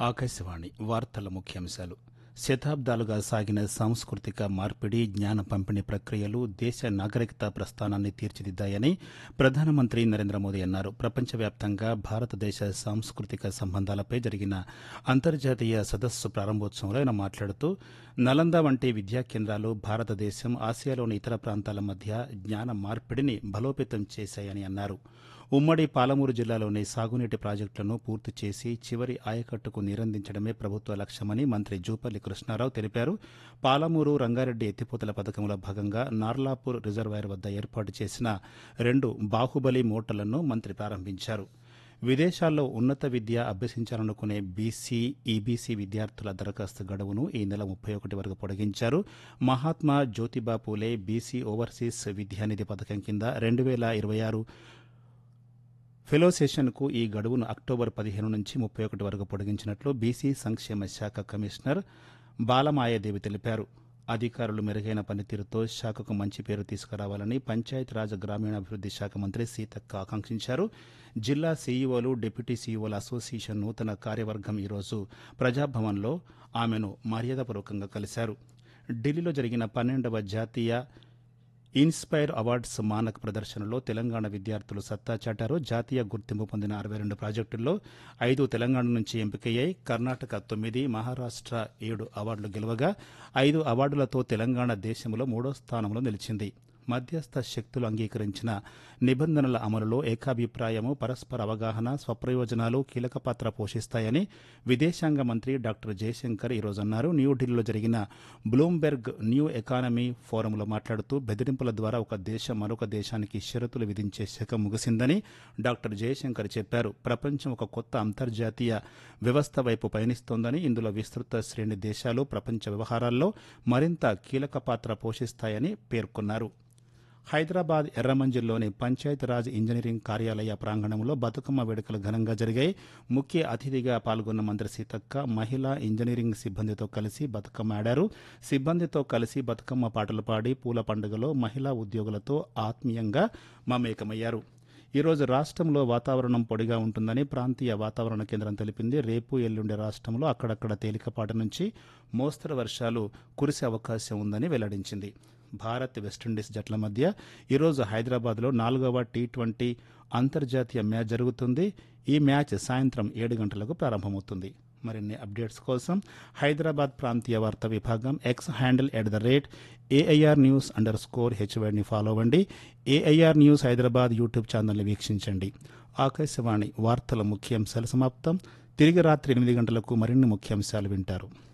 ఆకాశవాణి వార్తల ముఖ్యాంశాలు శతాబ్దాలుగా సాగిన సాంస్కృతిక మార్పిడి జ్ఞాన పంపిణీ ప్రక్రియలు దేశ నాగరికత ప్రస్థానాన్ని తీర్చిదిద్దాయని ప్రధానమంత్రి నరేంద్ర మోదీ అన్నారు ప్రపంచవ్యాప్తంగా భారతదేశ సాంస్కృతిక సంబంధాలపై జరిగిన అంతర్జాతీయ సదస్సు ప్రారంభోత్సవంలో ఆయన మాట్లాడుతూ నలంద వంటి విద్యా కేంద్రాలు భారతదేశం ఆసియాలోని ఇతర ప్రాంతాల మధ్య జ్ఞాన మార్పిడిని బలోపేతం చేశాయని అన్నారు ఉమ్మడి పాలమూరు జిల్లాలోని సాగునీటి ప్రాజెక్టులను పూర్తి చేసి చివరి ఆయకట్టుకు నీరందించడమే ప్రభుత్వ లక్ష్యమని మంత్రి జూపల్లి కృష్ణారావు తెలిపారు పాలమూరు రంగారెడ్డి ఎత్తిపోతల పథకంలో భాగంగా నార్లాపూర్ రిజర్వాయర్ వద్ద ఏర్పాటు చేసిన రెండు బాహుబలి మోటార్లను మంత్రి ప్రారంభించారు విదేశాల్లో ఉన్నత విద్య అభ్యసించాలనుకునే బీసీ ఈబీసీ విద్యార్థుల దరఖాస్తు గడువును ఈ నెల ముప్పై ఒకటి వరకు పొడిగించారు మహాత్మా జ్యోతిబా పూలే బీసీ ఓవర్సీస్ విద్యానిధి పథకం కింద రెండు వేల ఇరవై ఆరు ఫెలో సెషన్కు ఈ గడువును అక్టోబర్ పదిహేను నుంచి ముప్పై ఒకటి వరకు పొడిగించినట్లు బీసీ సంక్షేమ శాఖ కమిషనర్ బాలమాయాదేవి తెలిపారు అధికారులు మెరుగైన పనితీరుతో శాఖకు మంచి పేరు తీసుకురావాలని పంచాయతీరాజ్ గ్రామీణాభివృద్ది శాఖ మంత్రి సీతక్క ఆకాంక్షించారు జిల్లా సీఈఓలు డిప్యూటీ సీఈఓల అసోసియేషన్ నూతన కార్యవర్గం ఈరోజు ప్రజాభవన్లో ఆమెను మర్యాదపూర్వకంగా కలిశారు ఢిల్లీలో జరిగిన పన్నెండవ జాతీయ ఇన్స్పైర్ అవార్డ్స్ మానక్ ప్రదర్శనలో తెలంగాణ విద్యార్థులు సత్తా చాటారు జాతీయ గుర్తింపు పొందిన అరవై రెండు ప్రాజెక్టుల్లో ఐదు తెలంగాణ నుంచి ఎంపికయ్యాయి కర్ణాటక తొమ్మిది మహారాష్ట్ర ఏడు అవార్డులు గెలవగా ఐదు అవార్డులతో తెలంగాణ దేశంలో మూడో స్థానంలో నిలిచింది మధ్యస్థ శక్తులు అంగీకరించిన నిబంధనల అమలులో ఏకాభిప్రాయము పరస్పర అవగాహన స్వప్రయోజనాలు కీలక పాత్ర పోషిస్తాయని విదేశాంగ మంత్రి డాక్టర్ జయశంకర్ ఈరోజు అన్నారు న్యూఢిల్లీలో జరిగిన బ్లూంబెర్గ్ న్యూ ఎకానమీ ఫోరంలో మాట్లాడుతూ బెదిరింపుల ద్వారా ఒక దేశం మరొక దేశానికి షరతులు విధించే శకం ముగిసిందని డాక్టర్ జయశంకర్ చెప్పారు ప్రపంచం ఒక కొత్త అంతర్జాతీయ వ్యవస్థ వైపు పయనిస్తోందని ఇందులో విస్తృత శ్రేణి దేశాలు ప్రపంచ వ్యవహారాల్లో మరింత కీలక పాత్ర పోషిస్తాయని పేర్కొన్నారు హైదరాబాద్ ఎర్రమంజిల్లోని పంచాయతీరాజ్ ఇంజనీరింగ్ కార్యాలయ ప్రాంగణంలో బతుకమ్మ వేడుకలు ఘనంగా జరిగాయి ముఖ్య అతిథిగా పాల్గొన్న మంత్రి సీతక్క మహిళా ఇంజనీరింగ్ సిబ్బందితో కలిసి బతుకమ్మ ఆడారు సిబ్బందితో కలిసి బతుకమ్మ పాటలు పాడి పూల పండుగలో మహిళా ఉద్యోగులతో ఆత్మీయంగా మమేకమయ్యారు ఈరోజు రాష్ట్రంలో వాతావరణం పొడిగా ఉంటుందని ప్రాంతీయ వాతావరణ కేంద్రం తెలిపింది రేపు ఎల్లుండి రాష్ట్రంలో అక్కడక్కడ తేలికపాటి నుంచి మోస్తరు వర్షాలు కురిసే అవకాశం ఉందని వెల్లడించింది భారత్ వెస్టిండీస్ జట్ల మధ్య ఈరోజు హైదరాబాద్లో నాలుగవ టీ ట్వంటీ అంతర్జాతీయ మ్యాచ్ జరుగుతుంది ఈ మ్యాచ్ సాయంత్రం ఏడు గంటలకు ప్రారంభమవుతుంది మరిన్ని అప్డేట్స్ కోసం హైదరాబాద్ ప్రాంతీయ వార్తా విభాగం X handle at the rate AIR news underscore హెచ్వైడ్ని ఫాలో అవ్వండి ఏఐఆర్ న్యూస్ హైదరాబాద్ యూట్యూబ్ ఛానల్ని వీక్షించండి ఆకాశవాణి వార్తల ముఖ్యాంశాలు సమాప్తం తిరిగి రాత్రి ఎనిమిది గంటలకు మరిన్ని ముఖ్యాంశాలు వింటారు